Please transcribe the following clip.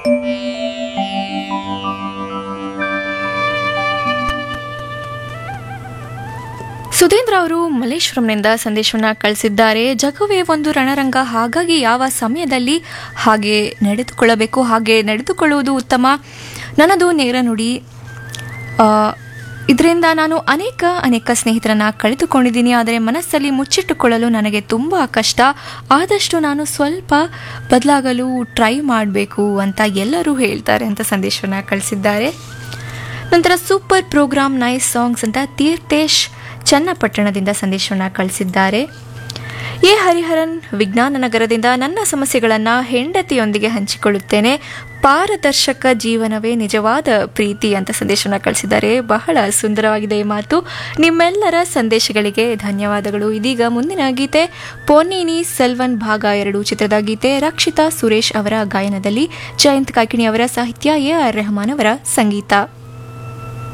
ಸುಧೀಂದ್ರ ಅವರು ಮಲ್ಲೇಶ್ವರಂನಿಂದ ಸಂದೇಶವನ್ನು ಕಳಿಸಿದ್ದಾರೆ ಜಗವೇ ಒಂದು ರಣರಂಗ ಹಾಗಾಗಿ ಯಾವ ಸಮಯದಲ್ಲಿ ಹಾಗೆ ನಡೆದುಕೊಳ್ಳಬೇಕು ಹಾಗೆ ನಡೆದುಕೊಳ್ಳುವುದು ಉತ್ತಮ ನನ್ನದು ನೇರ ನುಡಿ ಇದರಿಂದ ನಾನು ಅನೇಕ ಅನೇಕ ಸ್ನೇಹಿತರನ್ನ ಕಳೆದುಕೊಂಡಿದ್ದೀನಿ ಆದರೆ ಮನಸ್ಸಲ್ಲಿ ಮುಚ್ಚಿಟ್ಟುಕೊಳ್ಳಲು ನನಗೆ ತುಂಬ ಕಷ್ಟ ಆದಷ್ಟು ನಾನು ಸ್ವಲ್ಪ ಬದಲಾಗಲು ಟ್ರೈ ಮಾಡಬೇಕು ಅಂತ ಎಲ್ಲರೂ ಹೇಳ್ತಾರೆ ಅಂತ ಸಂದೇಶವನ್ನು ಕಳಿಸಿದ್ದಾರೆ ನಂತರ ಸೂಪರ್ ಪ್ರೋಗ್ರಾಮ್ ನೈಸ್ ಸಾಂಗ್ಸ್ ಅಂತ ತೀರ್ಥೇಶ್ ಚನ್ನಪಟ್ಟಣದಿಂದ ಸಂದೇಶವನ್ನು ಕಳಿಸಿದ್ದಾರೆ ಎ ಹರಿಹರನ್ ವಿಜ್ಞಾನ ನಗರದಿಂದ ನನ್ನ ಸಮಸ್ಯೆಗಳನ್ನು ಹೆಂಡತಿಯೊಂದಿಗೆ ಹಂಚಿಕೊಳ್ಳುತ್ತೇನೆ ಪಾರದರ್ಶಕ ಜೀವನವೇ ನಿಜವಾದ ಪ್ರೀತಿ ಅಂತ ಸಂದೇಶವನ್ನು ಕಳಿಸಿದ್ದಾರೆ ಬಹಳ ಸುಂದರವಾಗಿದೆ ಈ ಮಾತು ನಿಮ್ಮೆಲ್ಲರ ಸಂದೇಶಗಳಿಗೆ ಧನ್ಯವಾದಗಳು ಇದೀಗ ಮುಂದಿನ ಗೀತೆ ಪೊನ್ನೀನಿ ಸೆಲ್ವನ್ ಭಾಗ ಎರಡು ಚಿತ್ರದ ಗೀತೆ ರಕ್ಷಿತಾ ಸುರೇಶ್ ಅವರ ಗಾಯನದಲ್ಲಿ ಜಯಂತ್ ಕಾಕಿಣಿ ಅವರ ಸಾಹಿತ್ಯ ಎ ಆರ್ ರೆಹಮಾನ್ ಅವರ ಸಂಗೀತ